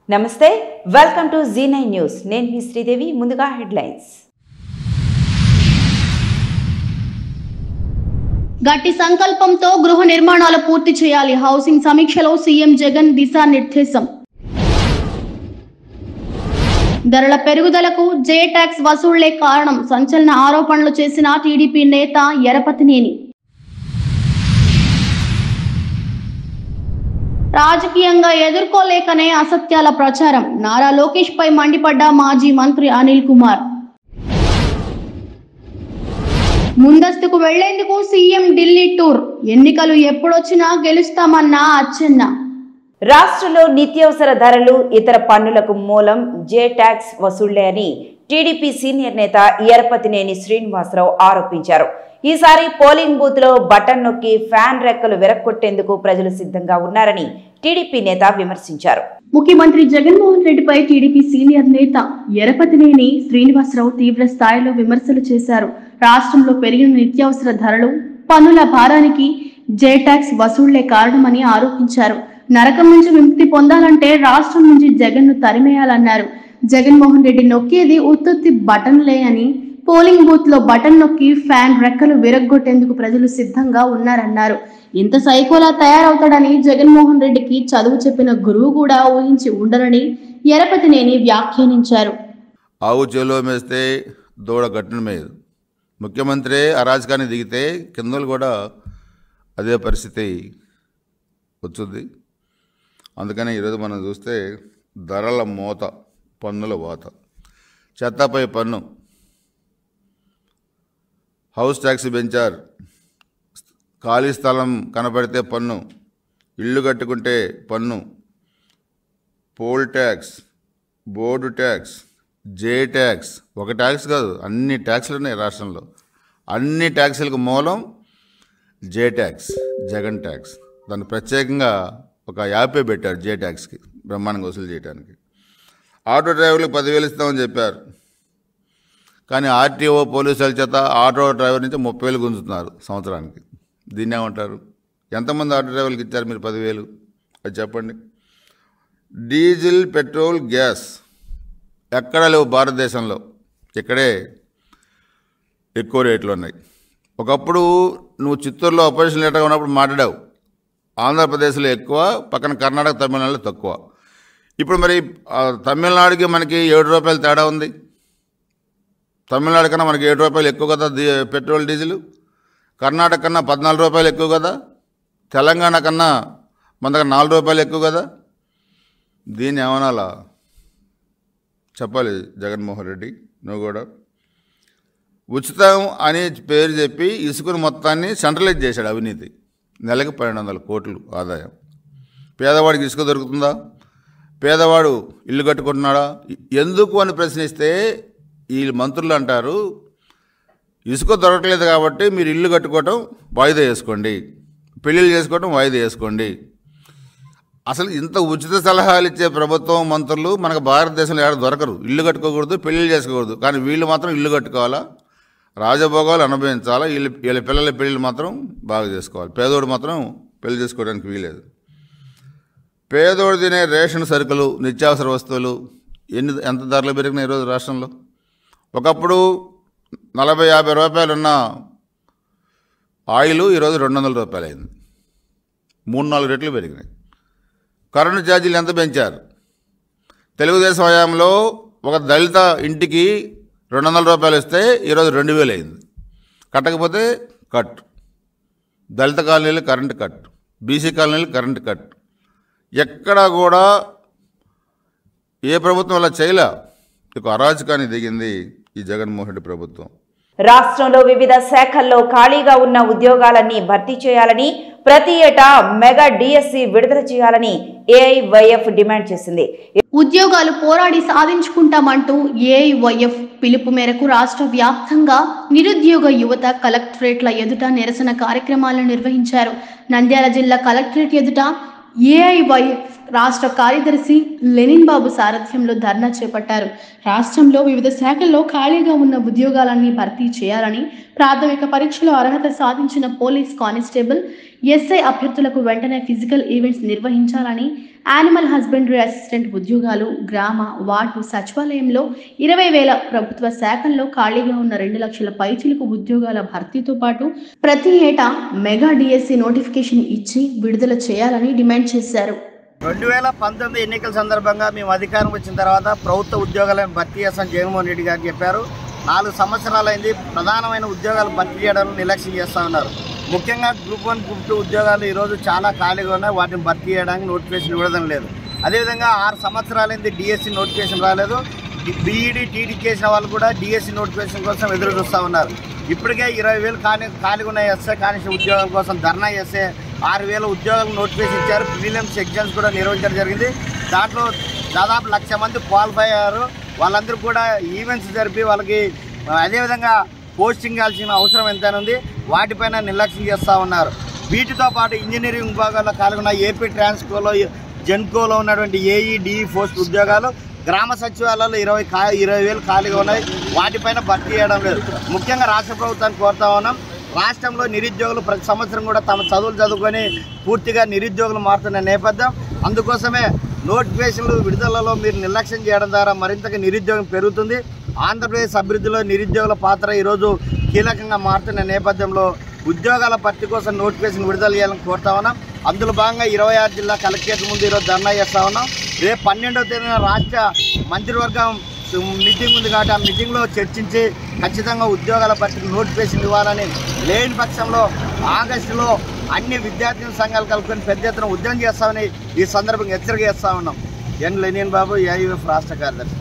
నమస్తే welcome to Zee nine news నేను మీ శ్రీదేవి ముందుగా హెడ్లైన్స్ గట్టి సంకల్పంతో గృహ నిర్మాణాలు పూర్తి చేయాలి హౌసింగ్ సమీక్షలో సీఎం జగన్ దిశానిర్దేశం ధరల పెరుగుదలకు జే ట్యాక్స్ వసూళ్లే కారణం సంచలన ఆరోపణలు చేసిన టీడీపీ నేత ఎరపతినేని రాజకీయంగా ఎదుర్కోలేకనే అసత్యాల ప్రచారం నారా లోకేష్ పై మండిపడ్డ మాజీ మంత్రి అనిల్ కుమార్ ముందస్తుకు వెళ్లేందుకు సీఎం ఢిల్లీ టూర్ ఎన్నికలు ఎప్పుడొచ్చినా గెలుస్తామన్న అచ్చెన్న రాష్ట్రంలో నిత్యావసర ధరలు ఇతర పన్నులకు మూలం జే ట్యాక్స్ వసూళ్లే అని టీడీపీ సీనియర్ నేత ఎరపతినేని శ్రీనివాసరావు ఆరోపించారు ఈసారి పోలింగ్ బూత్ లో బటన్ నొక్కి ఫ్యాన్ రెక్కలు విరక్కొట్టేందుకు ప్రజలు సిద్ధంగా ఉన్నారని టీడీపీ నేత విమర్శించారు ముఖ్యమంత్రి జగన్మోహన్ రెడ్డిపై టీడీపీ సీనియర్ నేత ఎరపతినేని శ్రీనివాసరావు తీవ్ర స్థాయిలో విమర్శలు చేశారు రాష్ట్రంలో పెరిగిన నిత్యావసర ధరలు పన్నుల భారానికి జే ట్యాక్స్ వసూళ్లే కారణమని ఆరోపించారు నరకం నుంచి విముక్తి పొందాలంటే రాష్ట్రం నుంచి జగన్ ను తరిమేయాలన్నారు జగన్మోహన్ రెడ్డి నొక్కేది ఉత్తుత్తి బటన్లే అని పోలింగ్ బూత్ లో బటన్ నొక్కి ఫ్యాన్ రెక్కలు విరగ్గొట్టేందుకు ప్రజలు సిద్ధంగా ఉన్నారన్నారు ఇంత సైకోలా తయారవుతాడని జగన్మోహన్ రెడ్డికి చదువు చెప్పిన గురువు కూడా ఊహించి ఉండరని ఎరపతినేని వ్యాఖ్యానించారు ఆవు చెలో మేస్తే దూడ గట్టున మీద ముఖ్యమంత్రి అరాజకాన్ని దిగితే కిందలు కూడా అదే పరిస్థితి వచ్చుద్ది అందుకని ఈరోజు మనం చూస్తే ధరల మోత పన్నుల వాత చెత్తపై పన్ను హౌస్ ట్యాక్స్ పెంచారు ఖాళీ స్థలం కనపడితే పన్ను ఇల్లు కట్టుకుంటే పన్ను పోల్ ట్యాక్స్ బోర్డు ట్యాక్స్ జే ట్యాక్స్ ఒక ట్యాక్స్ కాదు అన్ని ట్యాక్స్లు ఉన్నాయి రాష్ట్రంలో అన్ని ట్యాక్సులకు మూలం జే ట్యాక్స్ జగన్ ట్యాక్స్ దాన్ని ప్రత్యేకంగా ఒక యాపే పెట్టారు జే ట్యాక్స్కి బ్రహ్మాండంగా వసూలు చేయడానికి ఆటో డ్రైవర్లకు పదివేలు ఇస్తామని చెప్పారు కానీ ఆర్టీఓ పోలీసుల చేత ఆటో డ్రైవర్ నుంచి ముప్పై వేలు గుంజుతున్నారు సంవత్సరానికి దీన్ని ఏమంటారు ఎంతమంది ఆటో డ్రైవర్లకు ఇచ్చారు మీరు పదివేలు అది చెప్పండి డీజిల్ పెట్రోల్ గ్యాస్ ఎక్కడా లేవు భారతదేశంలో ఇక్కడే ఎక్కువ రేట్లు ఉన్నాయి ఒకప్పుడు నువ్వు చిత్తూరులో ఆపరేషన్ లీటర్గా ఉన్నప్పుడు మాట్లాడావు ఆంధ్రప్రదేశ్లో ఎక్కువ పక్కన కర్ణాటక తమిళనాడులో తక్కువ ఇప్పుడు మరి ఆ, తమిళనాడుకి మనకి ఏడు రూపాయలు తేడా ఉంది తమిళనాడు కన్నా మనకి ఏడు రూపాయలు ఎక్కువ కదా ది- పెట్రోల్ డీజిల్ కర్ణాటక కన్నా పద్నాలుగు రూపాయలు ఎక్కువ కదా తెలంగాణ కన్నా మన దగ్గర నాలుగు రూపాయలు ఎక్కువ కదా దీన్ని ఏమనాలా చెప్పాలి జగన్మోహన్ రెడ్డి నువ్వు కూడా ఉచితం అని పేరు చెప్పి ఇసుకను మొత్తాన్ని సెంట్రలైజ్ చేశాడు అవినీతి నెలకు పన్నెండు వందల కోట్లు ఆదాయం పేదవాడికి ఇసుక దొరుకుతుందా పేదవాడు ఇల్లు కట్టుకుంటున్నాడా ఎందుకు అని ప్రశ్నిస్తే ఈ మంత్రులు అంటారు ఇసుక దొరకలేదు కాబట్టి మీరు ఇల్లు కట్టుకోవటం వాయిదా వేసుకోండి పెళ్ళిళ్ళు చేసుకోవటం వాయిదా వేసుకోండి అసలు ఇంత ఉచిత సలహాలు ఇచ్చే ప్రభుత్వం మంత్రులు మనకు భారతదేశంలో ఏడ దొరకరు ఇల్లు కట్టుకోకూడదు పెళ్ళిళ్ళు చేసుకోకూడదు కానీ వీళ్ళు మాత్రం ఇల్లు కట్టుకోవాలా రాజభోగాలు అనుభవించాలా వీళ్ళ వీళ్ళ పిల్లల పెళ్ళిళ్ళు మాత్రం బాగా చేసుకోవాలి పేదోడు మాత్రం పెళ్లి చేసుకోవడానికి వీలేదు పేదోడు తినే రేషన్ సరుకులు నిత్యావసర వస్తువులు ఎన్ని ఎంత ధరలు పెరిగినాయి ఈరోజు రాష్ట్రంలో ఒకప్పుడు నలభై యాభై రూపాయలు ఉన్న ఆయిల్ ఈరోజు రెండు వందల రూపాయలు అయింది మూడు నాలుగు రెట్లు పెరిగినాయి కరెంటు ఛార్జీలు ఎంత పెంచారు తెలుగుదేశం హయాంలో ఒక దళిత ఇంటికి రెండు వందల రూపాయలు ఇస్తే ఈరోజు రెండు వేలు అయింది కట్టకపోతే కట్ దళిత కాలనీలు కరెంటు కట్ బీసీ కాలనీలు కరెంటు కట్ ఎక్కడా కూడా ఏ ప్రభుత్వం అలా చేయలే ఇక అరాజకాన్ని దిగింది ఈ జగన్మోహన్ రెడ్డి ప్రభుత్వం రాష్ట్రంలో వివిధ శాఖల్లో ఖాళీగా ఉన్న ఉద్యోగాలన్నీ భర్తీ చేయాలని ప్రతి ఏటా మెగా డిఎస్సి విడుదల చేయాలని ఏఐవైఎఫ్ డిమాండ్ చేసింది ఉద్యోగాలు పోరాడి సాధించుకుంటామంటూ ఏఐవైఎఫ్ పిలుపు మేరకు రాష్ట్ర వ్యాప్తంగా నిరుద్యోగ యువత కలెక్టరేట్ల ఎదుట నిరసన కార్యక్రమాలను నిర్వహించారు నంద్యాల జిల్లా కలెక్టరేట్ ఎదుట ఏఐవైఎఫ్ రాష్ట్ర కార్యదర్శి లెనిన్ బాబు సారథ్యంలో ధర్నా చేపట్టారు రాష్ట్రంలో వివిధ శాఖల్లో ఖాళీగా ఉన్న ఉద్యోగాలన్నీ భర్తీ చేయాలని ప్రాథమిక పరీక్షలో అర్హత సాధించిన పోలీస్ కానిస్టేబుల్ ఎస్ఐ అభ్యర్థులకు వెంటనే ఫిజికల్ ఈవెంట్స్ నిర్వహించాలని యానిమల్ హస్బెండరీ అసిస్టెంట్ ఉద్యోగాలు గ్రామ వార్డు సచివాలయంలో ఇరవై వేల ప్రభుత్వ శాఖల్లో ఖాళీగా ఉన్న రెండు లక్షల పైచిలకు ఉద్యోగాల భర్తీతో పాటు ప్రతి ఏటా మెగా డిఎస్సి నోటిఫికేషన్ ఇచ్చి విడుదల చేయాలని డిమాండ్ చేశారు రెండు వేల పంతొమ్మిది ఎన్నికల సందర్భంగా మేము అధికారం వచ్చిన తర్వాత ప్రభుత్వ ఉద్యోగాలను భర్తీ చేస్తాం జగన్మోహన్ రెడ్డి గారు చెప్పారు నాలుగు సంవత్సరాలైంది ప్రధానమైన ఉద్యోగాలు భర్తీ చేయడం నిర్లక్ష్యం చేస్తూ ఉన్నారు ముఖ్యంగా గ్రూప్ వన్ గ్రూప్ టూ ఉద్యోగాలు ఈరోజు చాలా ఖాళీగా ఉన్నాయి వాటిని భర్తీ చేయడానికి నోటిఫికేషన్ ఇవ్వడం లేదు అదేవిధంగా ఆరు సంవత్సరాలైంది డిఎస్సి నోటిఫికేషన్ రాలేదు బీఈడి టీడీ చేసిన వాళ్ళు కూడా డిఎస్సి నోటిఫికేషన్ కోసం ఎదురు చూస్తూ ఉన్నారు ఇప్పటికే ఇరవై వేలు ఖాళీ ఖాళీగా ఉన్న ఎస్ఏ కానిస్టేబుల్ ఉద్యోగాల కోసం ధర్నా చేస్తే ఆరు వేల ఉద్యోగాలకు నోటిఫికేషన్ ఇచ్చారు ప్రిలిమ్స్ ఎగ్జామ్స్ కూడా నిర్వహించడం జరిగింది దాంట్లో దాదాపు లక్ష మంది క్వాలిఫై అయ్యారు వాళ్ళందరూ కూడా ఈవెంట్స్ జరిపి వాళ్ళకి ఆ, అదేవిధంగా పోస్టింగ్ ఇవ్వాల్సిన అవసరం ఎంతైనా ఉంది వాటిపైన నిర్లక్ష్యం చేస్తూ ఉన్నారు వీటితో పాటు ఇంజనీరింగ్ విభాగాల్లో ఖాళీ ఉన్న ఏపీ ట్రాన్స్కోలో జెన్కోలో ఉన్నటువంటి ఏఈ డిఈ పోస్ట్ ఉద్యోగాలు గ్రామ సచివాలయాల్లో ఇరవై ఖా ఇరవై వేలు ఖాళీగా ఉన్నాయి వాటిపైన భర్తీ చేయడం లేదు ముఖ్యంగా రాష్ట్ర ప్రభుత్వాన్ని కోరుతా ఉన్నాం రాష్ట్రంలో నిరుద్యోగులు ప్రతి సంవత్సరం కూడా తమ చదువులు చదువుకొని పూర్తిగా నిరుద్యోగులు మారుతున్న నేపథ్యం అందుకోసమే నోటిఫికేషన్లు విడుదలలో మీరు నిర్లక్ష్యం చేయడం ద్వారా మరింతగా నిరుద్యోగం పెరుగుతుంది ఆంధ్రప్రదేశ్ అభివృద్ధిలో నిరుద్యోగుల పాత్ర ఈరోజు కీలకంగా మారుతున్న నేపథ్యంలో ఉద్యోగాల భర్తీ కోసం నోటిఫికేషన్ విడుదల చేయాలని కోరుతా ఉన్నాం అందులో భాగంగా ఇరవై ఆరు జిల్లా కలెక్టరేట్ ముందు ఈరోజు ధర్నా చేస్తా ఉన్నాం రేపు పన్నెండవ తేదీన రాష్ట్ర మంత్రివర్గం మీటింగ్ ఉంది కాబట్టి ఆ మీటింగ్లో చర్చించి ఖచ్చితంగా ఉద్యోగాల భర్తీకి నోటిఫికేషన్ ఇవ్వాలని లేని పక్షంలో ఆగస్టులో అన్ని విద్యార్థి సంఘాలు కలుపుకొని పెద్ద ఎత్తున ఉద్యమం చేస్తామని ఈ సందర్భంగా హెచ్చరిక చేస్తా ఉన్నాం ఎన్ లెనియన్ బాబు ఏఐఎఫ్ రాష్ట్ర కార్యదర్శి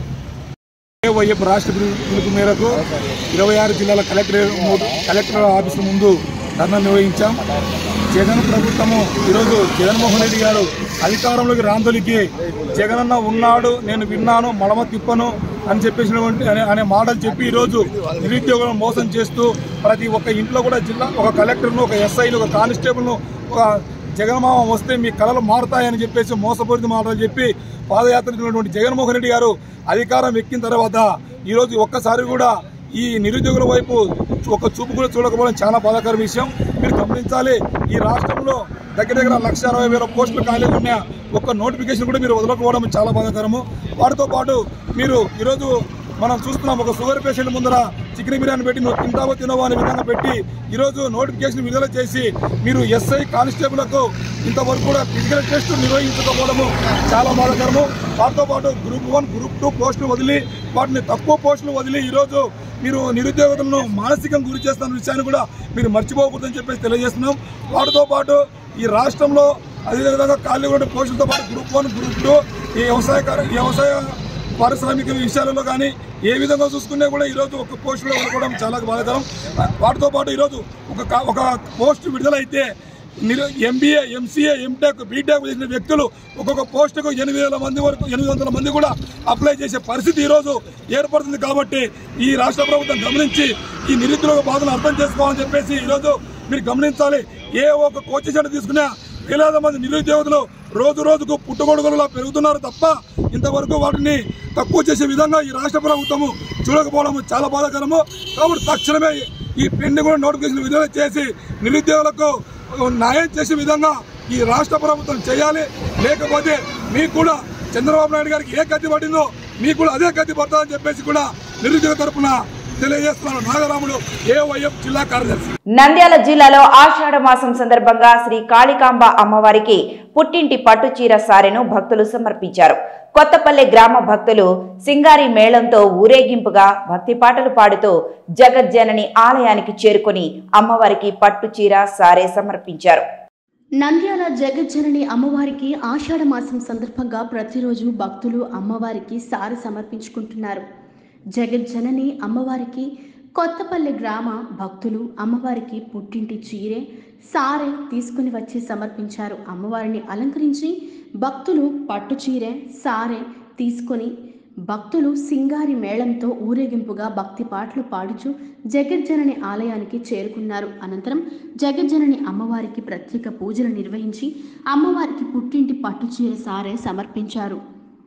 వైఎఫ్ రాష్ట్ర పిలుపు పిలుపు మేరకు ఇరవై ఆరు జిల్లాల కలెక్టర్ మూడు కలెక్టర్ ఆఫీసుల ముందు ధర్నా నిర్వహించాం జగన్ ప్రభుత్వము ఈరోజు జగన్మోహన్ రెడ్డి గారు అధికారంలోకి రాందొలికి జగనన్న ఉన్నాడు నేను విన్నాను మడమ తిప్పను అని చెప్పేసినటువంటి అనే అనే మాటలు చెప్పి ఈరోజు నిరుద్యోగులను మోసం చేస్తూ ప్రతి ఒక్క ఇంట్లో కూడా జిల్లా ఒక కలెక్టర్ను ఒక ఎస్ఐను ఒక కానిస్టేబుల్ను ఒక జగన్మామ వస్తే మీ కళలు మారుతాయని చెప్పేసి మోసపూరిత మాటలు చెప్పి పాదయాత్ర చేసినటువంటి జగన్మోహన్ రెడ్డి గారు అధికారం ఎక్కిన తర్వాత ఈరోజు ఒక్కసారి కూడా ఈ నిరుద్యోగుల వైపు ఒక చూపు కూడా చూడకపోవడం చాలా బాధాకర విషయం మీరు గమనించాలి ఈ రాష్ట్రంలో దగ్గర దగ్గర లక్ష అరవై వేల పోస్టులు ఖాళీ ఉన్న ఒక్క నోటిఫికేషన్ కూడా మీరు వదలకపోవడం చాలా బాధాకరము వాటితో పాటు మీరు ఈరోజు మనం చూస్తున్నాం ఒక షుగర్ పేషెంట్ ముందర చికెన్ బిర్యానీ పెట్టి నువ్వు తింటావో తినవో అనే విధంగా పెట్టి ఈరోజు నోటిఫికేషన్ విడుదల చేసి మీరు ఎస్ఐ కానిస్టేబుల్కు ఇంతవరకు కూడా ఫిజికల్ టెస్ట్ నిర్వహించకపోవడము చాలా బాధాకరము వాటితో పాటు గ్రూప్ వన్ గ్రూప్ టూ పోస్టులు వదిలి వాటిని తక్కువ పోస్టులు వదిలి ఈరోజు మీరు నిరుద్యోగులను మానసికంగా గురి చేస్తున్న విషయాన్ని కూడా మీరు మర్చిపోకూడదని చెప్పేసి తెలియజేస్తున్నాం వాటితో పాటు ఈ రాష్ట్రంలో అదేవిధంగా ఖాళీ ఉన్న పోస్టులతో పాటు గ్రూప్ వన్ గ్రూప్ టూ ఈ వ్యవసాయ కార్య- వ్యవసాయ పారిశ్రామిక విషయాలలో కానీ ఏ విధంగా చూసుకున్నా కూడా ఈరోజు ఒక పోస్టులో ఉండడం చాలా బాధాకరం వాటితో పాటు ఈరోజు ఒక కా- ఒక పోస్ట్ విడుదలైతే నిరు ఎంబీఏ ఎంసీఏ ఎంటెక్ బీటెక్ చేసిన వ్యక్తులు ఒక్కొక్క పోస్టుకు ఎనిమిది వేల మంది వరకు ఎనిమిది వందల మంది కూడా అప్లై చేసే పరిస్థితి ఈరోజు ఏర్పడుతుంది కాబట్టి ఈ రాష్ట్ర ప్రభుత్వం గమనించి ఈ నిరుద్యోగ బాధను అర్థం చేసుకోవాలని చెప్పేసి ఈరోజు మీరు గమనించాలి ఏ ఒక్క కోచింగ్ సెంటర్ తీసుకున్నా వేలాది మంది నిరుద్యోగులు రోజు రోజుకు పుట్టుగొడుగులా పెరుగుతున్నారు తప్ప ఇంతవరకు వాటిని తక్కువ చేసే విధంగా ఈ రాష్ట్ర ప్రభుత్వము చూడకపోవడం చాలా బాధాకరము కాబట్టి తక్షణమే ఈ పెండింగ్ కూడా నోటిఫికేషన్ విడుదల చేసి నిరుద్యోగులకు న్యాయం చేసే విధంగా ఈ రాష్ట్ర ప్రభుత్వం చేయాలి లేకపోతే మీకు కూడా చంద్రబాబు నాయుడు గారికి ఏ గతి పడిందో మీకు కూడా అదే గతి పడుతుందని చెప్పేసి కూడా నిరుద్యోగ తరపున తెలియజేస్తున్నాను నాగరాముడు ఏవైఎఫ్ జిల్లా కార్యదర్శి నంద్యాల జిల్లాలో ఆషాఢ మాసం సందర్భంగా శ్రీ కాళికాంబ అమ్మవారికి పుట్టింటి పట్టుచీర సారెను భక్తులు సమర్పించారు కొత్తపల్లె గ్రామ భక్తులు సింగారి మేళంతో ఊరేగింపుగా భక్తి పాటలు పాడుతూ జగజ్జనని ఆలయానికి చేరుకుని అమ్మవారికి పట్టుచీర సారే సమర్పించారు నంద్యాల జగజ్జనని అమ్మవారికి ఆషాఢ మాసం సందర్భంగా ప్రతిరోజు భక్తులు అమ్మవారికి సారి సమర్పించుకుంటున్నారు జగజ్జనని అమ్మవారికి కొత్తపల్లి గ్రామ భక్తులు అమ్మవారికి పుట్టింటి చీరె సారె తీసుకుని వచ్చి సమర్పించారు అమ్మవారిని అలంకరించి భక్తులు పట్టు చీరె సారె తీసుకొని భక్తులు సింగారి మేళంతో ఊరేగింపుగా భక్తి పాటలు పాడుచు జగజ్జనని ఆలయానికి చేరుకున్నారు అనంతరం జగజ్జనని అమ్మవారికి ప్రత్యేక పూజలు నిర్వహించి అమ్మవారికి పుట్టింటి పట్టుచీర సారే సమర్పించారు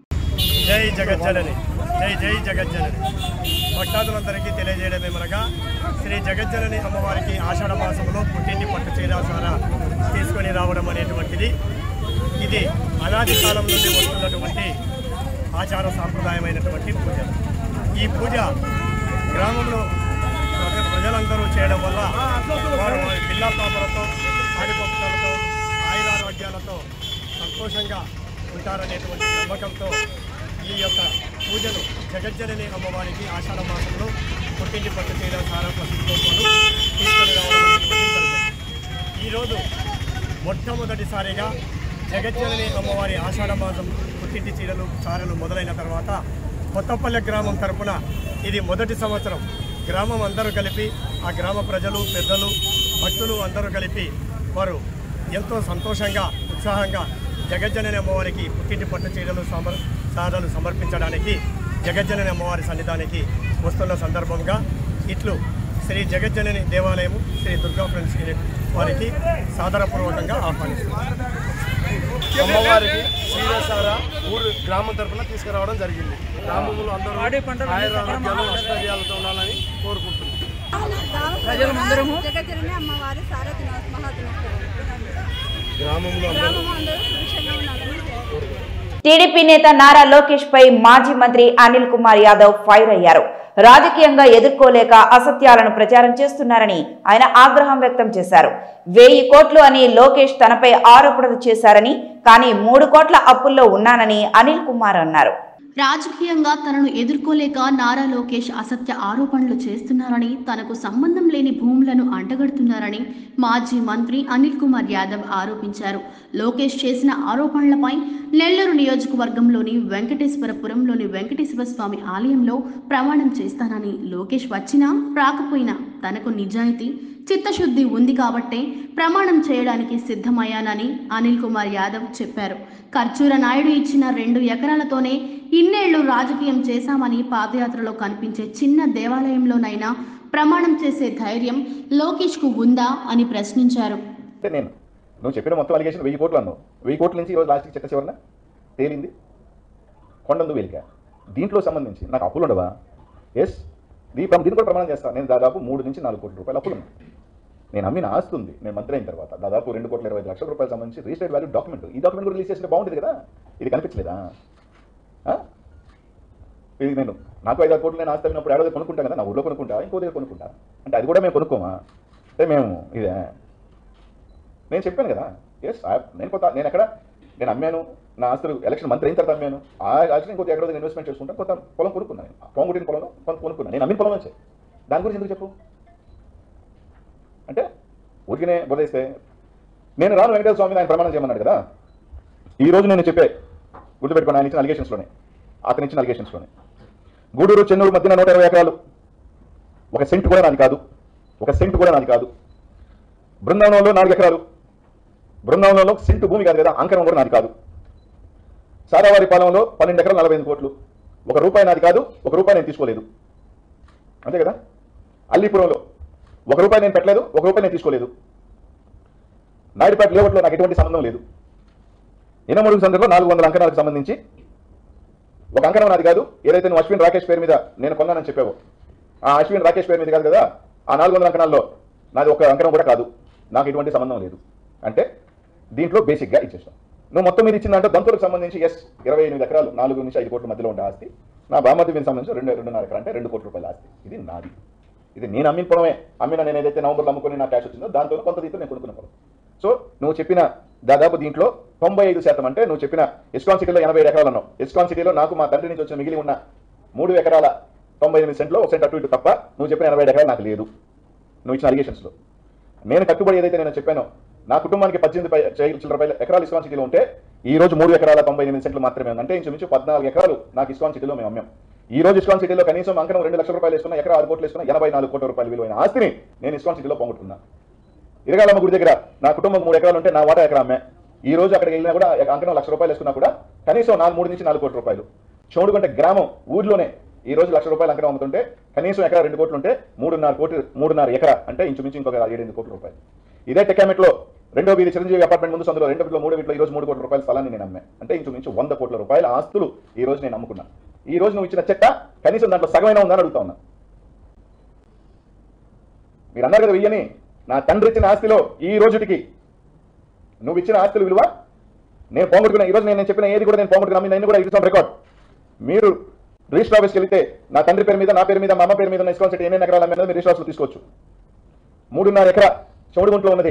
జై జగజ్జనని జై జై జగజ్జనని భక్తాదులందరికీ తెలియజేయడమేమనగా శ్రీ జగజ్జనని అమ్మవారికి ఆషాఢ మాసంలో పుట్టింటి పట్టు చీరాసార తీసుకొని రావడం అనేటువంటిది ఇది అనాది కాలం నుండి వస్తున్నటువంటి ఆచార సాంప్రదాయమైనటువంటి పూజ ఈ పూజ గ్రామంలో ప్రజ- ప్రజలందరూ చేయడం వల్ల వారు వారి పిల్ల పాపలతో ఆడిపక్షులతో ఆయురారోగ్యాలతో సంతోషంగా ఉంటారనేటువంటి నమ్మకంతో ఈ యొక్క పూజలు జగజ్జనని అమ్మవారికి ఆషాఢ మాసంలో పుట్టింటి పట్టు చేయడం సారా ప్రసిద్ధోత్సవాలు తీసుకొని రావడం అనేటువంటిది జరుగుతుంది ఈరోజు మొట్టమొదటిసారిగా జగజ్జనని అమ్మవారి ఆషాఢ మాసం పుట్టింటి చీరలు సారలు మొదలైన తర్వాత కొత్తపల్లె గ్రామం తరపున ఇది మొదటి సంవత్సరం గ్రామం అందరూ కలిపి ఆ గ్రామ ప్రజలు పెద్దలు భక్తులు అందరూ కలిపి వారు ఎంతో సంతోషంగా ఉత్సాహంగా జగజ్జనని అమ్మవారికి పుట్టింటి పట్టు చీరలు సమర్ సారలు సమర్పించడానికి జగజ్జనని అమ్మవారి సన్నిధానికి వస్తున్న సందర్భంగా ఇట్లు శ్రీ జగజ్జనని దేవాలయము శ్రీ దుర్గా ఫ్రెండ్స్ యూనిట్ వారికి సాదరపూర్వకంగా ఆహ్వానిస్తున్నారు అమ్మవారికి క్షీరసార ఊరు గ్రామం తరఫున తీసుకురావడం జరిగింది గ్రామంలో అందరూ ఆయురారోగ్యాలు ఐశ్వర్యాలతో ఉండాలని కోరుకుంటున్నాం ప్రజలందరము జగజ్జనని అమ్మవారి సారా దినోత్సవ మహాదినోత్సవం గ్రామంలో అందరూ గ్రామం అందరూ సుభిక్షంగా ఉండాలని కోరుకుంటున్నాం టీడీపీ నేత నారా లోకేష్ పై మాజీ మంత్రి అనిల్ కుమార్ యాదవ్ ఫైర్ అయ్యారు రాజకీయంగా ఎదుర్కోలేక అసత్యాలను ప్రచారం చేస్తున్నారని ఆయన ఆగ్రహం వ్యక్తం చేశారు వెయ్యి కోట్లు అని లోకేష్ తనపై ఆరోపణలు చేశారని కానీ మూడు కోట్ల అప్పుల్లో ఉన్నానని అనిల్ కుమార్ అన్నారు రాజకీయంగా తనను ఎదుర్కోలేక నారా లోకేష్ అసత్య ఆరోపణలు చేస్తున్నారని తనకు సంబంధం లేని భూములను అంటగడుతున్నారని మాజీ మంత్రి అనిల్ కుమార్ యాదవ్ ఆరోపించారు లోకేష్ చేసిన ఆరోపణలపై నెల్లూరు నియోజకవర్గంలోని వెంకటేశ్వరపురంలోని వెంకటేశ్వర స్వామి ఆలయంలో ప్రమాణం చేస్తానని లోకేష్ వచ్చినా రాకపోయినా తనకు నిజాయితీ చిత్తశుద్ధి ఉంది కాబట్టే ప్రమాణం చేయడానికి సిద్ధమయ్యానని అనిల్ కుమార్ యాదవ్ చెప్పారు ఖర్చూర నాయుడు ఇచ్చిన రెండు ఎకరాలతోనే ఇన్నేళ్లు రాజకీయం చేశామని పాదయాత్రలో కనిపించే చిన్న దేవాలయంలోనైనా ప్రమాణం చేసే ధైర్యం లోకేష్కు ఉందా అని ప్రశ్నించారు అంటే నేను నువ్వు చెప్పిన మొత్తం అలిగేషన్ వెయ్యి కోట్లు అన్నావు వెయ్యి కోట్ల నుంచి ఈరోజు లాస్ట్కి చెక్క చివరన తేలింది కొండందు వెలిక దీంట్లో సంబంధించి నాకు అప్పులు ఉండవా ఎస్ దీ దీన్ని కూడా ప్రమాణం చేస్తాను నేను దాదాపు మూడు నుంచి నాలుగు కోట్ల రూపాయలు అప్పులు ఉన్నాయి నేను అమ్మిన ఆస్తి ఉంది నేను మంత్రి అయిన తర్వాత దాదాపు రెండు కోట్ల ఇరవై ఐదు లక్షల రూపాయలు సంబంధించి రిజిస్టర్డ్ వాల్యూ డాక్యుమెంట్ ఈ డాక్యుమెంట్ కూడా రిలీజ్ చేస్తే బాగుంటుంది కదా ఇది కనిపించలేదా ఆ? ఇది నేను నాకు ఐదు ఆరు కోట్లు నేను ఆస్తి అమ్మినప్పుడు ఏడాది కొనుక్కుంటాను కదా నా ఊళ్ళో కొనుక్కుంటా ఇంకో దగ్గర కొనుక్కుంటా అంటే అది కూడా మేము కొనుక్కోమా అంటే మేము ఇదే నేను చెప్పాను కదా ఎస్ నేను కొత్త నేను ఎక్కడ నేను అమ్మాను నా ఆస్తులు ఎలక్షన్ మంత్రి అయిన తర్వాత అమ్మాను ఆ ఆస్తిని ఇంకొక ఎక్కడో దగ్గర ఇన్వెస్ట్మెంట్ చేసుకుంటాను కొంత పొలం కొనుక్కున్నాను పొంగుటిన పొలంలో కొంత కొనుక్కున్నాను నేను అమ్మిన పొలం వచ్చే దాని గురించి ఎందుకు చెప్పు అంటే ఊరికినే బోధిస్తే నేను రాను వెంకటేశ్వర స్వామి ఆయన ప్రమాణం చేయమన్నాడు కదా ఈ రోజు నేను చెప్పే గుర్తుపెట్టుకుని ఆయన ఇచ్చిన అలిగేషన్స్లోనే అతను ఇచ్చిన అలిగేషన్స్లోనే గూడూరు చెన్నూరు మధ్యన నూట ఇరవై ఎకరాలు ఒక సెంట్ కూడా నాది కాదు ఒక సెంట్ కూడా నాది కాదు బృందావనంలో నాలుగు ఎకరాలు బృందావనంలో సెంటు భూమి కాదు కదా అంకరం కూడా నాది కాదు సారావారి పాలెంలో పన్నెండు ఎకరాలు నలభై ఐదు కోట్లు ఒక రూపాయి నాది కాదు ఒక రూపాయి నేను తీసుకోలేదు అంతే కదా అల్లీపురంలో ఒక రూపాయి నేను పెట్టలేదు ఒక రూపాయి నేను తీసుకోలేదు నాయుడుపేట లేఅవుట్లో నాకు ఎటువంటి సంబంధం లేదు ఇనమడుగు సందర్భంలో నాలుగు వందల అంకణాలకు సంబంధించి ఒక అంకణం నాది కాదు ఏదైతే నువ్వు అశ్విన్ రాకేష్ పేరు మీద నేను కొన్నానని చెప్పావో ఆ అశ్విన్ రాకేష్ పేరు మీద కాదు కదా ఆ నాలుగు వందల అంకణాల్లో నాది ఒక అంకణం కూడా కాదు నాకు ఎటువంటి సంబంధం లేదు అంటే దీంట్లో బేసిక్గా ఇచ్చేసాం నువ్వు మొత్తం మీద ఇచ్చిందంటే దంతులకు సంబంధించి ఎస్ ఇరవై ఎనిమిది ఎకరాలు నాలుగు నుంచి ఐదు కోట్ల మధ్యలో ఉండే ఆస్తి నా బామతి మీద సంబంధించి రెండు రెండున్నర ఎకరా అంటే రెండు కోట్ల రూపాయల ఆస్తి ఇది నాది ఇది నేను అమ్మిన పొలమే అమ్మిన నేను ఏదైతే నవంబర్లో అమ్ముకొని నా క్యాష్ వచ్చిందో దాంతో కొంత దీంతో నేను కొనుక్కున్న పొలం సో నువ్వు చెప్పిన దాదాపు దీంట్లో తొంభై ఐదు శాతం అంటే నువ్వు చెప్పిన ఇస్కాన్ సిటీలో ఎనభై ఐదు ఎకరాలు అన్నావు ఇస్కాన్ సిటీలో నాకు మా తండ్రి నుంచి వచ్చిన మిగిలి ఉన్న మూడు ఎకరాల తొంభై ఎనిమిది సెంట్లో ఒక సెంట్ అటు ఇటు తప్ప నువ్వు చెప్పిన ఎనభై ఐదు ఎకరాలు నాకు లేదు నువ్వు ఇచ్చిన అలిగేషన్స్లో నేను కట్టుబడి ఏదైతే నేను చెప్పానో నా కుటుంబానికి పద్దెనిమిది పై- చై- చిల్లర రూపాయల ఎకరాలు ఇస్కాన్ సిటీలో ఉంటే ఈ రోజు మూడు ఎకరాల తొంభై ఎనిమిది సెంట్లు మాత్రమే ఉంది అంటే ఇంచుమించు పద్నాలుగు ఎకరాలు నాకు ఇస్కాన్ సిటీలో మేము అమ్మాం ఈ రోజు ఇస్కాన్ సిటీలో కనీసం అంకనం రెండు లక్షల రూపాయలు వేసుకున్న ఎకరా ఆరు కోట్లు వేసుకున్న ఎనభై నాలుగు కోట్ల రూపాయలు విలువైన ఆస్తిని నేను ఇస్కాన్ సిటీలో పోగొట్టుకున్నా ఇరగాలమ్మ గుడి దగ్గర నా కుటుంబం మూడు ఎకరాలు ఉంటే నా వాటా ఎకరా అమ్మే ఈ రోజు అక్కడికి వెళ్ళినా కూడా అంకనం లక్ష రూపాయలు వేసుకున్నా కూడా కనీసం నాలుగు మూడు నుంచి నాలుగు కోట్ల రూపాయలు చౌడుగుంట గ్రామం ఊర్లోనే ఈ రోజు లక్ష రూపాయలు అంకడం అమ్ముతుంటే కనీసం ఎకరా రెండు కోట్లు ఉంటే మూడున్నర కోటి మూడున్నర ఎకరా అంటే ఇంచుమించు ఇంకొక ఏడెనిమిది కోట్ల రూపాయలు ఇదే టెకామెట్లో రెండో వీధి చిరంజీవి అపార్ట్మెంట్ ముందు సందులో రెండో వీధిలో మూడో వీధిలో ఈ రోజు మూడు కోట్ల రూపాయల స్థలాన్ని నేను అమ్మే అంటే ఇంచుమించు వంద కోట్ల రూపాయల ఆస్తులు ఈ రోజు నేను అమ్ముకున్నాను ఈ రోజు నువ్వు ఇచ్చిన చెక్క కనీసం దాంట్లో సగమైనా ఉందని అడుగుతా ఉన్నా మీరు అన్నారు కదా వెయ్యని నా తండ్రి ఇచ్చిన ఆస్తిలో ఈ రోజుటికి నువ్వు ఇచ్చిన ఆస్తుల విలువ నేను పోగొట్టుకున్నా ఈ రోజు నేను చెప్పిన ఏది కూడా నేను పోగొట్టుకున్నా మీ నేను కూడా ఇస్తాం రికార్డ్ మీరు రిజిస్టర్ ఆఫీస్కి వెళ్తే నా తండ్రి పేరు మీద నా పేరు మీద మా అమ్మ పేరు మీద ఉన్న ఇస్కాన్ సిటీ ఎన్ని ఎకరాల మీద మీరు రిజిస్టర్ ఆఫీస్లో తీసుకోవచ్చు మూడున్నర ఎకరా చౌడుగుంట్లో ఉన్నది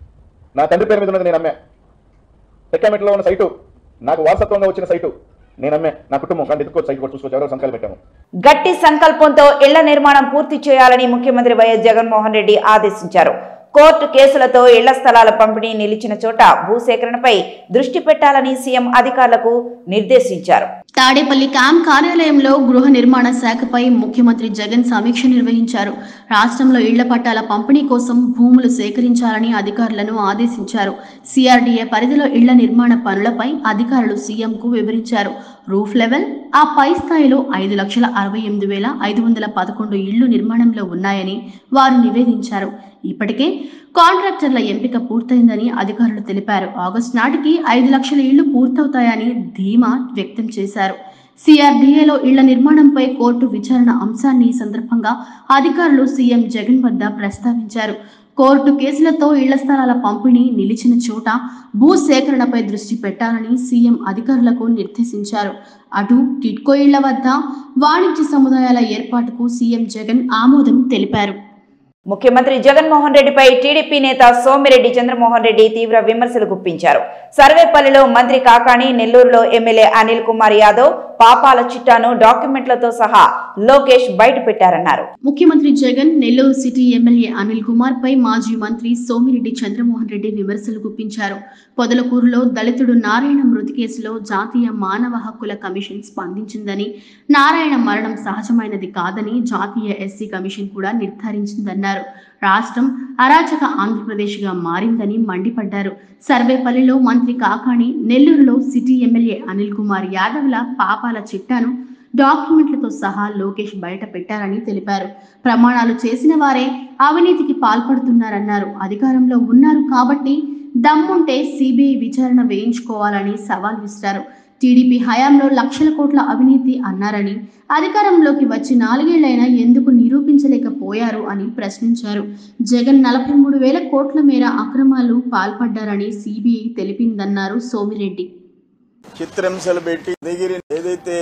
నా తండ్రి పేరు మీద ఉన్నది నేను అమ్మా టెక్కామెట్లో ఉన్న సైటు నాకు వారసత్వంగా వచ్చిన సైటు నేను అమ్మే నా కుటుంబం కానీ ఎత్తుకోవచ్చు సైట్ కూడా చూసుకోవచ్చు ఎవరో సంఖ్యలు పెట్టాము గట్టి సంకల్పంతో ఇళ్ల నిర్మాణం పూర్తి చేయాలని ముఖ్యమంత్రి వైఎస్ జగన్మోహన్ రెడ్డి ఆదేశించారు కోర్టు కేసులతో ఇళ్ల స్థలాల పంపిణీ నిలిచిన చోట భూసేకరణపై దృష్టి పెట్టాలని సీఎం అధికారులకు నిర్దేశించారు తాడేపల్లి క్యాంప్ కార్యాలయంలో గృహ నిర్మాణ శాఖపై ముఖ్యమంత్రి జగన్ సమీక్ష నిర్వహించారు రాష్ట్రంలో ఇళ్ల పట్టాల పంపిణీ కోసం భూములు సేకరించాలని అధికారులను ఆదేశించారు సిఆర్డీఏ పరిధిలో ఇళ్ల నిర్మాణ పనులపై అధికారులు సీఎంకు వివరించారు రూఫ్ లెవెల్ ఆ పై స్థాయిలో ఐదు లక్షల అరవై ఎనిమిది వేల ఐదు వందల పదకొండు ఇళ్లు నిర్మాణంలో ఉన్నాయని వారు నివేదించారు ఇప్పటికే కాంట్రాక్టర్ల ఎంపిక పూర్తయిందని అధికారులు తెలిపారు ఆగస్టు నాటికి ఐదు లక్షల ఇళ్లు పూర్తవుతాయని ధీమా వ్యక్తం చేశారు సిఆర్డీఏలో ఇళ్ల నిర్మాణంపై కోర్టు విచారణ అంశాన్ని ఈ సందర్భంగా అధికారులు సీఎం జగన్ వద్ద ప్రస్తావించారు కోర్టు కేసులతో ఇళ్ల స్థలాల పంపిణీ నిలిచిన చోట భూ సేకరణపై దృష్టి పెట్టాలని సీఎం అధికారులకు నిర్దేశించారు అటు టిడ్కో ఇళ్ల వద్ద వాణిజ్య సముదాయాల ఏర్పాటుకు సీఎం జగన్ ఆమోదం తెలిపారు ముఖ్యమంత్రి జగన్మోహన్ రెడ్డిపై టీడీపీ నేత సోమిరెడ్డి చంద్రమోహన్ రెడ్డి తీవ్ర విమర్శలు గుప్పించారు సర్వేపల్లిలో మంత్రి కాకాణి నెల్లూరులో ఎమ్మెల్యే అనిల్ కుమార్ యాదవ్ పాపాల చిట్టాను డాక్యుమెంట్లతో సహా లోకేష్ బయటపెట్టారన్నారు ముఖ్యమంత్రి జగన్ నెల్లూరు సిటీ ఎమ్మెల్యే అనిల్ కుమార్ పై మాజీ మంత్రి సోమిరెడ్డి చంద్రమోహన్ రెడ్డి విమర్శలు గుప్పించారు పొదలకూరులో దళితుడు నారాయణ మృతి కేసులో జాతీయ మానవ హక్కుల కమిషన్ స్పందించిందని నారాయణ మరణం సహజమైనది కాదని జాతీయ ఎస్సీ కమిషన్ కూడా నిర్ధారించిందన్నారు రాష్ట్రం అరాచక ఆంధ్రప్రదేశ్గా మారిందని మండిపడ్డారు సర్వేపల్లిలో మంత్రి కాకాణి నెల్లూరులో సిటీ ఎమ్మెల్యే అనిల్ కుమార్ యాదవ్ల పాపాల చిట్టాను డాక్యుమెంట్లతో సహా లోకేష్ బయట పెట్టారని తెలిపారు ప్రమాణాలు చేసిన వారే అవినీతికి పాల్పడుతున్నారన్నారు అధికారంలో ఉన్నారు కాబట్టి దమ్ముంటే సిబిఐ విచారణ వేయించుకోవాలని సవాల్ విసిరారు టీడీపీ హయాంలో లక్షల కోట్ల అవినీతి అన్నారని అధికారంలోకి వచ్చి నాలుగేళ్లైనా ఎందుకు నిరూపించలేకపోయారు అని ప్రశ్నించారు జగన్ నలభై మూడు వేల కోట్ల మేర అక్రమాలు పాల్పడ్డారని సిబిఐ తెలిపిందన్నారు సోమిరెడ్డి చిత్రహింసలు పెట్టి ఉదయగిరి ఏదైతే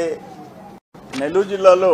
నెల్లూరు జిల్లాలో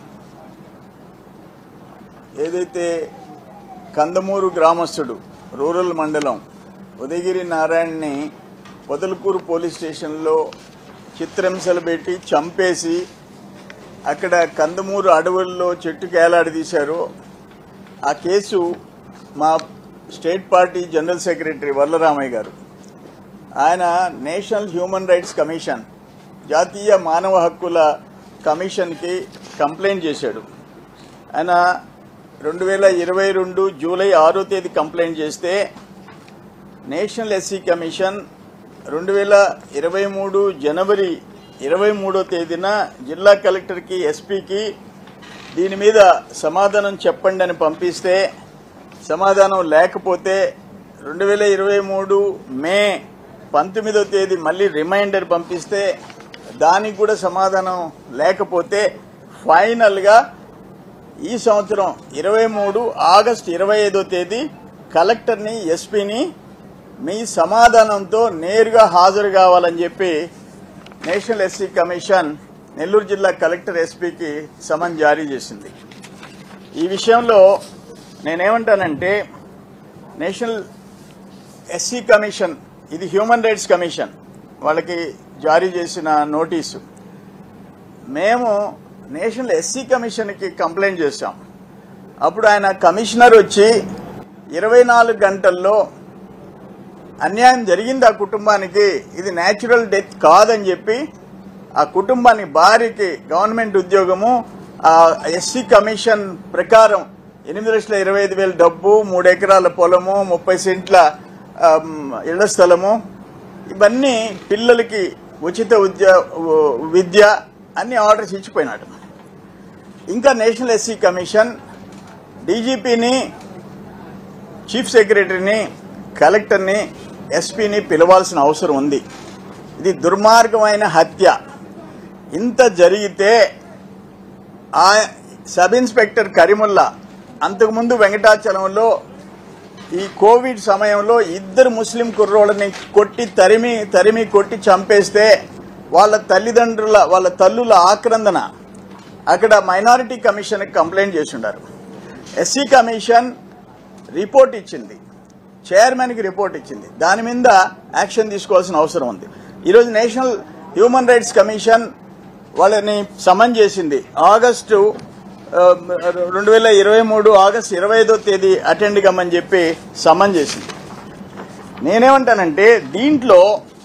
ఏదైతే కందమూరు గ్రామస్తుడు రూరల్ మండలం ఉదయగిరి నారాయణని పొదలకూరు పోలీస్ స్టేషన్లో చిత్రహింసలు పెట్టి చంపేసి అక్కడ కందమూరు అడవుల్లో చెట్టుకు ఏలాడదీశారు ఆ కేసు మా state party general secretary Varalaramayya garu ఆయన నేషనల్ హ్యూమన్ రైట్స్ కమిషన్ జాతీయ మానవ హక్కుల కమిషన్కి కంప్లైంట్ చేశాడు ఆయన రెండు వేల ఇరవై రెండు జూలై ఆరో తేదీ కంప్లైంట్ చేస్తే నేషనల్ ఎస్సీ కమిషన్ రెండు వేల ఇరవై మూడు జనవరి ఇరవై మూడో తేదీన జిల్లా కలెక్టర్కి ఎస్పీకి దీని మీద సమాధానం చెప్పండి అని పంపిస్తే సమాధానం లేకపోతే రెండు వేల ఇరవై మూడు మే పంతొమ్మిదో తేదీ మళ్ళీ రిమైండర్ పంపిస్తే దానికి కూడా సమాధానం లేకపోతే ఫైనల్గా ఈ సంవత్సరం ఇరవై మూడు ఆగస్టు ఇరవై ఐదో తేదీ కలెక్టర్ని ఎస్పీని మీ సమాధానంతో నేరుగా హాజరు కావాలని చెప్పి నేషనల్ ఎస్సీ కమిషన్ నెల్లూరు జిల్లా కలెక్టర్ ఎస్పీకి సమన్ జారీ చేసింది ఈ విషయంలో నేనేమంటానంటే నేషనల్ ఎస్సీ కమిషన్ ఇది హ్యూమన్ రైట్స్ కమిషన్ వాళ్ళకి జారీ చేసిన నోటీసు మేము నేషనల్ ఎస్సీ కమిషన్కి కంప్లైంట్ చేశాం అప్పుడు ఆయన కమిషనర్ వచ్చి ఇరవై నాలుగు గంటల్లో అన్యాయం జరిగింది ఆ కుటుంబానికి ఇది న్యాచురల్ డెత్ కాదని చెప్పి ఆ కుటుంబానికి భార్యకి గవర్నమెంట్ ఉద్యోగము ఆ ఎస్సీ కమిషన్ ప్రకారం ఎనిమిది లక్షల ఇరవై ఐదు వేల డబ్బు మూడు ఎకరాల పొలము ముప్పై సెంట్ల ఆమ్, ఇళ్ల స్థలము ఇవన్నీ పిల్లలకి ఉచిత ఉద్య విద్య అన్ని ఆర్డర్స్ ఇచ్చిపోయినాడు ఇంకా నేషనల్ ఎస్సీ కమిషన్ డీజీపీని చీఫ్ సెక్రటరీని కలెక్టర్ని ఎస్పీని పిలవాల్సిన అవసరం ఉంది ఇది దుర్మార్గమైన హత్య ఇంత జరిగితే ఆ సబ్ ఇన్స్పెక్టర్ కరీముల్లా అంతకుముందు వెంకటాచలంలో ఈ కోవిడ్ సమయంలో ఇద్దరు ముస్లిం కుర్రోళ్ళని కొట్టి తరిమి తరిమి కొట్టి చంపేస్తే వాళ్ళ తల్లిదండ్రుల వాళ్ళ తల్లుల ఆక్రందన అక్కడ మైనారిటీ కమిషన్కి కంప్లైంట్ చేసి ఉండారు ఎస్సీ కమిషన్ రిపోర్ట్ ఇచ్చింది చైర్మన్కి రిపోర్ట్ ఇచ్చింది దాని మీద యాక్షన్ తీసుకోవాల్సిన అవసరం ఉంది ఈరోజు నేషనల్ హ్యూమన్ రైట్స్ కమిషన్ వాళ్ళని సమన్ చేసింది ఆగస్టు ఆ, రెండు వేల ఇరవై మూడు ఆగస్టు ఇరవై ఐదో తేదీ అటెండ్ కమ్మని చెప్పి సమన్ చేసింది నేనేమంటానంటే దీంట్లో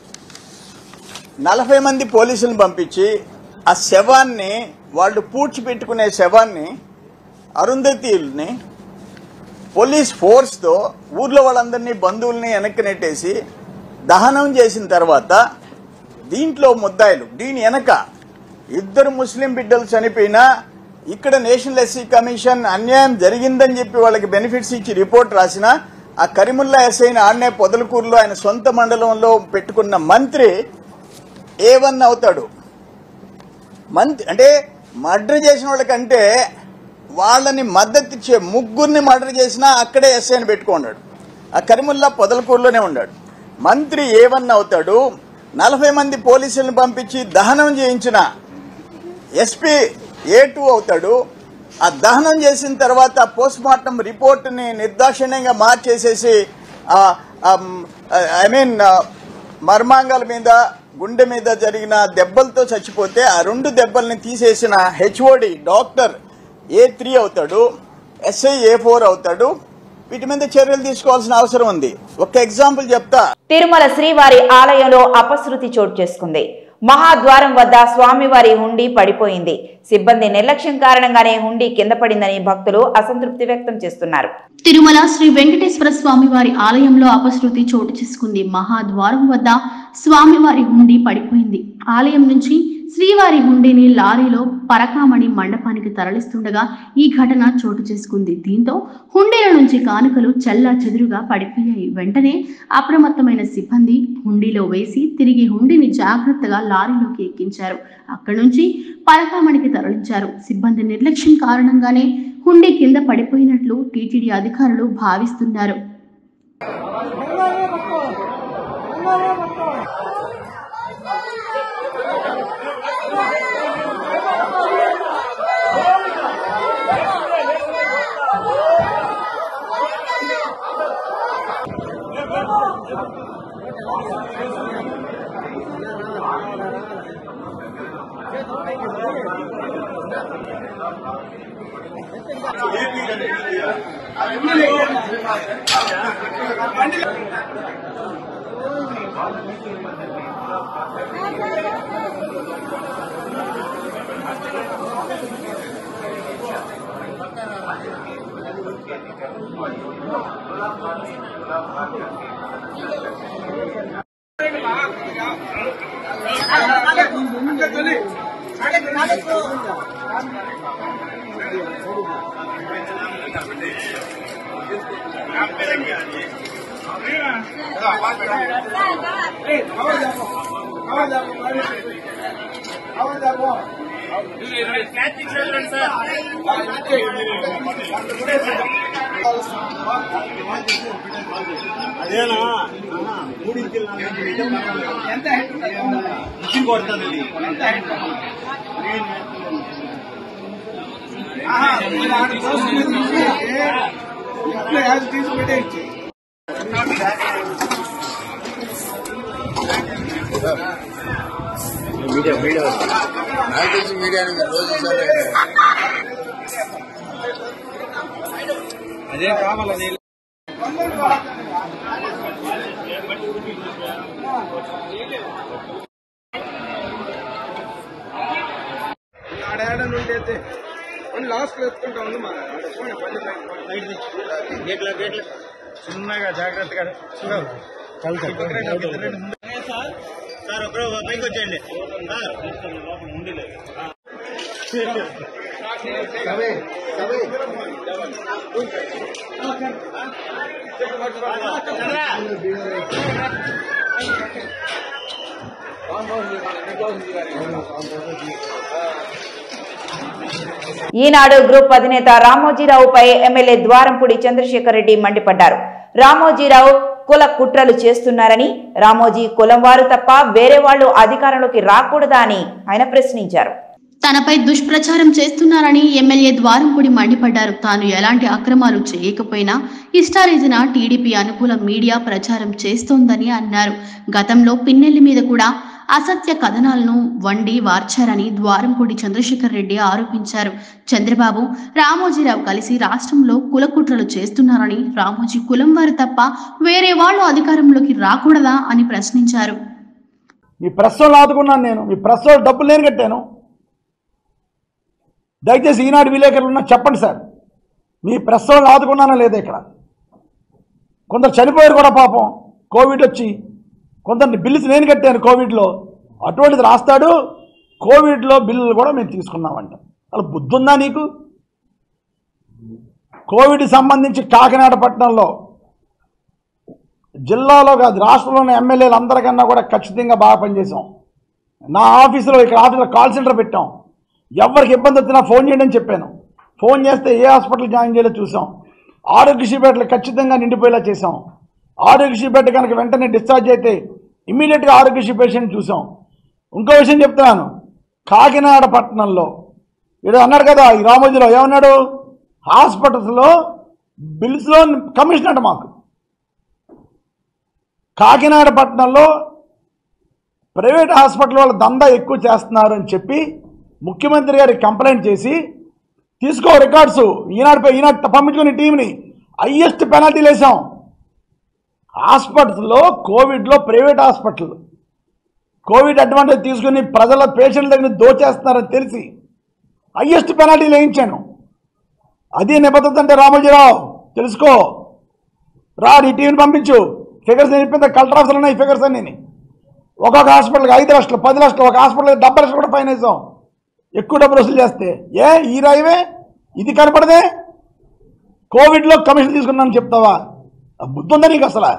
నలభై మంది పోలీసులను పంపించి ఆ శవాన్ని వాళ్ళు పూడ్చిపెట్టుకునే శవాన్ని అరుంధతిని పోలీస్ ఫోర్స్తో ఊర్లో వాళ్ళందరినీ బంధువుల్ని వెనక్కి నెట్టేసి దహనం చేసిన తర్వాత దీంట్లో ముద్దాయిలు దీని వెనక ఇద్దరు ముస్లిం బిడ్డలు చనిపోయినా ఇక్కడ నేషనల్ ఎస్సీ కమిషన్ అన్యాయం జరిగిందని చెప్పి వాళ్ళకి బెనిఫిట్స్ ఇచ్చి రిపోర్ట్ రాసిన ఆ కరీముల్లా ఎస్ఐని ఆడనే పొదలకూరులో ఆయన సొంత మండలంలో పెట్టుకున్న మంత్రి ఏ వన్ అవుతాడు మంత్రి అంటే మర్డర్ చేసిన వాళ్ళకంటే వాళ్ళని మద్దతు ఇచ్చే ముగ్గురిని మర్డర్ చేసినా అక్కడే ఎస్ఐని పెట్టుకున్నాడు ఆ కరిముల్లా పొదలకూరులోనే ఉన్నాడు మంత్రి ఏ వన్ అవుతాడు నలభై మంది పోలీసులను పంపించి దహనం చేయించిన ఎస్పీ ఏ టూ అవుతాడు ఆ దహనం చేసిన తర్వాత పోస్ట్ మార్టం రిపోర్ట్ని నిర్దాక్షిణ్యంగా మార్చేసేసి ఐ మీన్ మర్మాంగాల మీద గుండె మీద జరిగిన దెబ్బలతో చచ్చిపోతే ఆ రెండు దెబ్బల్ని తీసేసిన హెచ్ఓడి డాక్టర్ ఏ త్రీ అవుతాడు ఎస్ఐ ఏ ఫోర్ అవుతాడు వీటి మీద చర్యలు తీసుకోవాల్సిన అవసరం ఉంది ఒక ఎగ్జాంపుల్ చెప్తా తిరుమల శ్రీవారి ఆలయంలో అపశృతి చోటు చేసుకుంది మహాద్వారం వద్ద స్వామివారి హుండీ పడిపోయింది సిబ్బంది నిర్లక్ష్యం కారణంగానే హుండీ కింద పడిందని భక్తులు అసంతృప్తి వ్యక్తం చేస్తున్నారు తిరుమల శ్రీ వెంకటేశ్వర స్వామివారి ఆలయంలో అపశృతి చోటు చేసుకుంది మహాద్వారం వద్ద స్వామివారి హుండీ పడిపోయింది ఆలయం నుంచి శ్రీవారి హుండీని లారీలో పరకామణి మండపానికి తరలిస్తుండగా ఈ ఘటన చోటు చేసుకుంది దీంతో హుండీల నుంచి కానుకలు చెల్లా చెదురుగా పడిపోయాయి వెంటనే అప్రమత్తమైన సిబ్బంది హుండీలో వేసి తిరిగి హుండీని జాగ్రత్తగా లారీలోకి ఎక్కించారు అక్కడి నుంచి పరకామణికి తరలించారు సిబ్బంది నిర్లక్ష్యం కారణంగానే హుండీ కింద పడిపోయినట్లు టీటీడీ అధికారులు భావిస్తున్నారు అదేనా మూడింటి ఎంత హెడ్ కొడుతుంది ఇది ఎంత హెడ్ తీసి పెట్టేయచ్చు మీడియా మీడియా నాకు తెలిసి మీడియాని మీరు రోజు చూసారు అదే కావాలని ఆడాడ నుండి అయితే లాస్ట్ వేసుకుంటా ఉంది మా గేట్ల గేట్ల చిన్నగా జాగ్రత్తగా చూడాలి సార్ ఒకరు పైకి వచ్చేయండి సార్ ఉండి లేదు ఈనాడు గ్రూప్ అధినేత రామోజీరావుపై ఎమ్మెల్యే ద్వారంపూడి చంద్రశేఖర్ రెడ్డి మండిపడ్డారు రామోజీరావు కుల కుట్రలు చేస్తున్నారని రామోజీ కులం వారు తప్ప వేరే వాళ్ళు అధికారంలోకి రాకూడదా అని ఆయన ప్రశ్నించారు తనపై దుష్ప్రచారం చేస్తున్నారని ఎమ్మెల్యే ద్వారంపూడి మండిపడ్డారు తాను ఎలాంటి అక్రమాలు చేయకపోయినా ఇష్టారీతిన టీడీపీ అనుకూల మీడియా ప్రచారం చేస్తోందని అన్నారు గతంలో పిన్నెల్లి మీద కూడా అసత్య కథనాలను వండి వార్చారని ద్వారంపూడి చంద్రశేఖర్ రెడ్డి ఆరోపించారు చంద్రబాబు రామోజీరావు కలిసి రాష్ట్రంలో కులకుట్రలు చేస్తున్నారని రామోజీ కులం వారు తప్ప వేరే వాళ్ళు అధికారంలోకి రాకూడదా అని ప్రశ్నించారు మీ ప్రెస్ వాళ్ళు ఆదుకున్నాను నేను మీ ప్రెస్ వాళ్ళు డబ్బులు నేను కట్టాను దయచేసి ఈనాడు విలేకరులు ఉన్నా చెప్పండి సార్ మీ ప్రెస్ వాళ్ళు ఆదుకున్నానా లేదా ఇక్కడ కొందరు చనిపోయారు కూడా పాపం కోవిడ్ వచ్చి కొందరిని బిల్లుస్ నేను కట్టాను కోవిడ్లో అటువంటిది రాస్తాడు కోవిడ్లో బిల్లులు కూడా మేము తీసుకున్నామంట అలా బుద్ధి ఉందా నీకు కోవిడ్ సంబంధించి కాకినాడ పట్టణంలో జిల్లాలో కాదు రాష్ట్రంలోని ఎమ్మెల్యేలు అందరికన్నా కూడా ఖచ్చితంగా బాగా పనిచేసాం నా ఆఫీసులో ఇక్కడ ఆఫీసులో కాల్ సెంటర్ పెట్టాం ఎవరికి ఇబ్బంది వచ్చినా ఫోన్ చేయండి అని చెప్పాను ఫోన్ చేస్తే ఏ హాస్పిటల్ జాయిన్ చేయాలో చూసాం ఆరోగ్యశ్రీ బెడ్లు ఖచ్చితంగా నిండిపోయేలా చేసాం ఆరోగ్యశ్రీ బెడ్ కనుక వెంటనే డిశ్చార్జ్ అయితే ఇమ్మీడియట్గా ఆరోగ్యశ్రీ పేషెంట్ చూసాం ఇంకో విషయం చెప్తున్నాను కాకినాడ పట్టణంలో ఏదో అన్నాడు కదా ఈ రామోజీరావు ఏమన్నాడు హాస్పిటల్స్లో బిల్స్లో కమిషన్ అంట మాకు కాకినాడ పట్టణంలో ప్రైవేట్ హాస్పిటల్ వాళ్ళ దందా ఎక్కువ చేస్తున్నారు అని చెప్పి ముఖ్యమంత్రి గారికి కంప్లైంట్ చేసి తీసుకో రికార్డ్స్ ఈనాడుపై ఈనాడు పంపించుకుని టీంని హయ్యెస్ట్ పెనాల్టీలు వేసాం హాస్పిటల్లో కోవిడ్లో ప్రైవేట్ హాస్పిటల్ కోవిడ్ అడ్వాంటేజ్ తీసుకుని ప్రజల పేషెంట్ల దగ్గర దోచేస్తున్నారని తెలిసి హయ్యెస్ట్ పెనాల్టీలు వేయించాను అది నిబద్ధత అంటే రామోజీరావు తెలుసుకో రా నీ టీంని పంపించు ఫిగర్స్ నేను చెప్పింది కలెక్టర్ ఆఫీసులు ఉన్నాయి ఫిగర్స్ అన్నీ ఒక్కొక్క హాస్పిటల్కి ఐదు లక్షలు పది లక్షలు ఒక హాస్పిటల్ డెబ్బై లక్షలు కూడా ఫైన్ వేసాం ఎక్కువ డబ్బులు వసూలు చేస్తే ఏ ఈ రాయివే ఇది కనపడదే కోవిడ్లో కమిషన్ తీసుకున్నాను చెప్తావా ఆ బుద్ధి ఉందా నీకు అసలు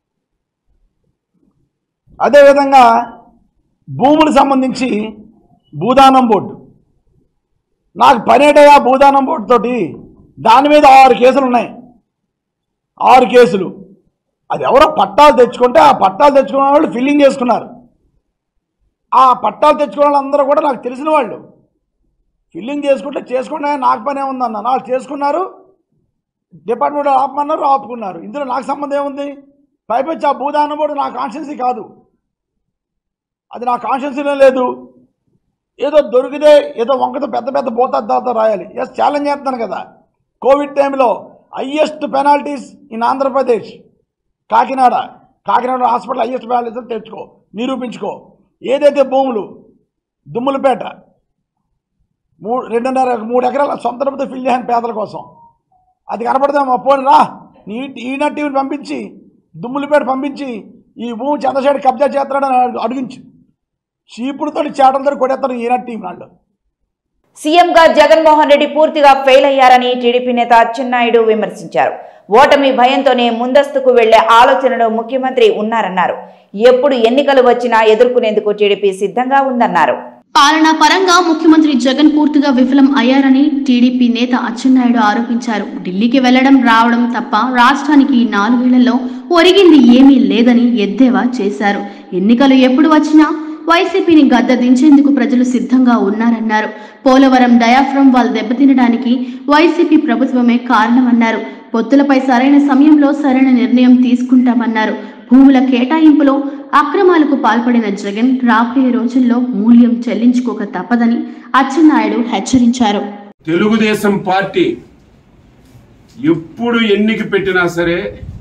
అదేవిధంగా భూములకు సంబంధించి భూదానం బోర్డు నాకు పనేటయా భూదానం బోర్డు తోటి దాని మీద ఆరు కేసులు ఉన్నాయి ఆరు కేసులు అది ఎవరో పట్టాలు తెచ్చుకుంటే ఆ పట్టాలు తెచ్చుకున్న వాళ్ళు ఫిల్లింగ్ చేసుకున్నారు ఆ పట్టాలు తెచ్చుకున్న వాళ్ళందరూ కూడా నాకు తెలిసిన వాళ్ళు ఫిల్లింగ్ చేసుకుంటే చేసుకుంటే నాకు పనే ఉందన్న నాకు చేసుకున్నారు డిపార్ట్మెంట్ ఆపమన్నారు ఆపుకున్నారు ఇందులో నాకు సంబంధం ఏముంది పైపెచ్చి ఆ భూదానం కూడా నా కాన్షియన్సీ కాదు అది నా కాన్షియన్సీలో లేదు ఏదో దొరికితే ఏదో వంకతో పెద్ద పెద్ద పోతాతో రాయాలి ఎస్ ఛాలెంజ్ చేస్తాను కదా కోవిడ్ టైంలో highest penalties in Andhra Pradesh Kakinada Kakinada hospital highest penalties తెచ్చుకో నిరూపించుకో ఏదైతే భూములు దుమ్ములపేట మూడు రెండున్నర మూడు ఎకరాల సొంత డబ్బుతో ఫిల్ చేయాలి పేదల కోసం అది కనపడదామా పోనీ రా నీ ఈనా టీవీని పంపించి దుమ్ములపేట పంపించి ఈ భూమి చంద్రశేఖర్ కబ్జా చేస్తాడని అడిగించు చీపుడుతో చేటలతో కొడేస్తారు ఈనా టీం వాళ్ళు సీఎంగా జగన్మోహన్ రెడ్డి పూర్తిగా ఫెయిల్ అయ్యారని టీడీపీ నేత అచ్చెన్నాయుడు విమర్శించారు ఓటమి భయంతోనే ముందస్తుకు వెళ్లే ఆలోచనలో ముఖ్యమంత్రి ఉన్నారన్నారు ఎప్పుడు ఎన్నికలు వచ్చినా ఎదుర్కొనేందుకు టీడీపీ సిద్ధంగా ఉందన్నారు పాలనా పరంగా ముఖ్యమంత్రి జగన్ పూర్తిగా విఫలం అయ్యారని టీడీపీ నేత అచ్చెన్నాయుడు ఆరోపించారు ఢిల్లీకి వెళ్లడం రావడం తప్ప రాష్ట్రానికి ఈ నాలుగేళ్లలో ఒరిగింది ఏమీ లేదని ఎద్దేవా చేశారు ఎన్నికలు ఎప్పుడు వచ్చినా వైసీపీని గద్ద దించేందుకు ప్రజలు సిద్ధంగా ఉన్నారన్నారు పోలవరం డయాఫ్రమ్ వాల్ దెబ్బతినడానికి వైసీపీ ప్రభుత్వమే కారణమన్నారు పొత్తులపై సరైన సమయంలో సరైన నిర్ణయం తీసుకుంటామన్నారు భూముల కేటాయింపులో అక్రమాలకు పాల్పడిన జగన్ రాబోయే రోజుల్లో మూల్యం చెల్లించుకోక తప్పదని అచ్చెన్నాయుడు హెచ్చరించారు తెలుగుదేశం పార్టీ ఎప్పుడు ఎన్నిక పెట్టినా సరే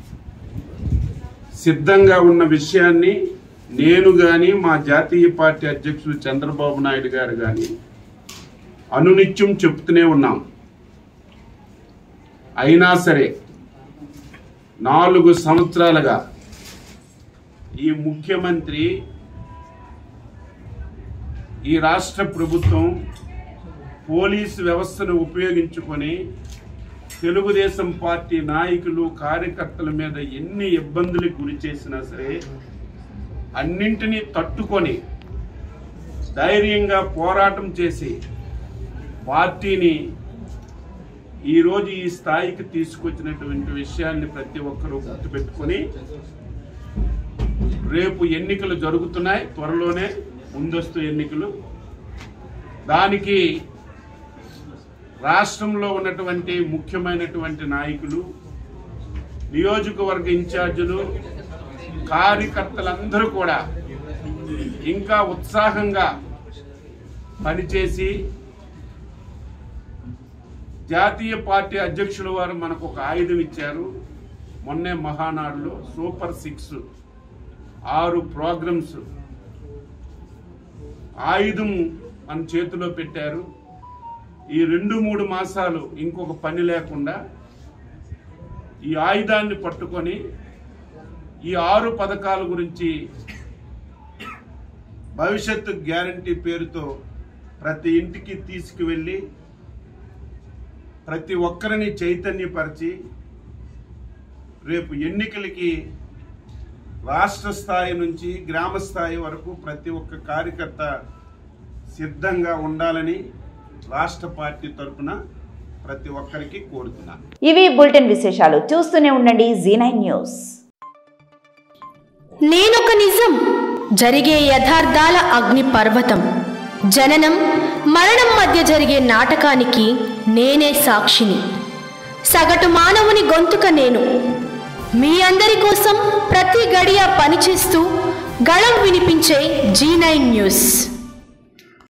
సిద్ధంగా ఉన్న విషయాన్ని నేను గాని మా జాతీయ పార్టీ అధ్యక్షులు చంద్రబాబు నాయుడు గారు గాని అనునిత్యం చెప్తూనే ఉన్నాం అయినా సరే నాలుగు సంవత్సరాలుగా ఈ ముఖ్యమంత్రి ఈ రాష్ట్ర ప్రభుత్వం పోలీసు వ్యవస్థను ఉపయోగించుకొని తెలుగుదేశం పార్టీ నాయకులు కార్యకర్తల మీద ఎన్ని ఇబ్బందులకు గురి చేసినా సరే అన్నింటినీ తట్టుకొని ధైర్యంగా పోరాటం చేసి పార్టీని ఈరోజు ఈ స్థాయికి తీసుకొచ్చినటువంటి విషయాన్ని ప్రతి ఒక్కరూ గుర్తుపెట్టుకొని రేపు ఎన్నికలు జరుగుతున్నాయి త్వరలోనే ముందస్తు ఎన్నికలు దానికి రాష్ట్రంలో ఉన్నటువంటి ముఖ్యమైనటువంటి నాయకులు నియోజకవర్గ ఇన్ఛార్జీలు కార్యకర్తలందరూ కూడా ఇంకా ఉత్సాహంగా పనిచేసి జాతీయ పార్టీ అధ్యక్షుల వారు మనకు ఒక ఆయుధం ఇచ్చారు మొన్నే మహానాడులో సూపర్ సిక్స్ ఆరు ప్రోగ్రామ్స్ ఆయుధం మన చేతిలో పెట్టారు ఈ రెండు మూడు మాసాలు ఇంకొక పని లేకుండా ఈ ఆయుధాన్ని పట్టుకొని ఈ ఆరు పథకాల గురించి భవిష్యత్తు గ్యారంటీ పేరుతో ప్రతి ఇంటికి తీసుకువెళ్ళి ప్రతి ఒక్కరిని చైతన్యపరిచి రేపు ఎన్నికలకి రాష్ట్ర స్థాయి నుంచి గ్రామ స్థాయి వరకు ప్రతి ఒక్క కార్యకర్త సిద్ధంగా ఉండాలని రాష్ట్ర పార్టీ తరఫున ప్రతి ఒక్కరికి కోరుతున్నాను ఇవి బులెటిన్ విశేషాలు చూస్తూనే ఉండండి జీ నైన్ న్యూస్ నేనొక నిజం జరిగే యథార్థాల అగ్ని పర్వతం జననం మరణం మధ్య జరిగే నాటకానికి నేనే సాక్షిని సగటు మానవుని గొంతుక నేను మీ అందరి కోసం ప్రతి గడియ పనిచేస్తూ గళం వినిపించే జీ నైన్ న్యూస్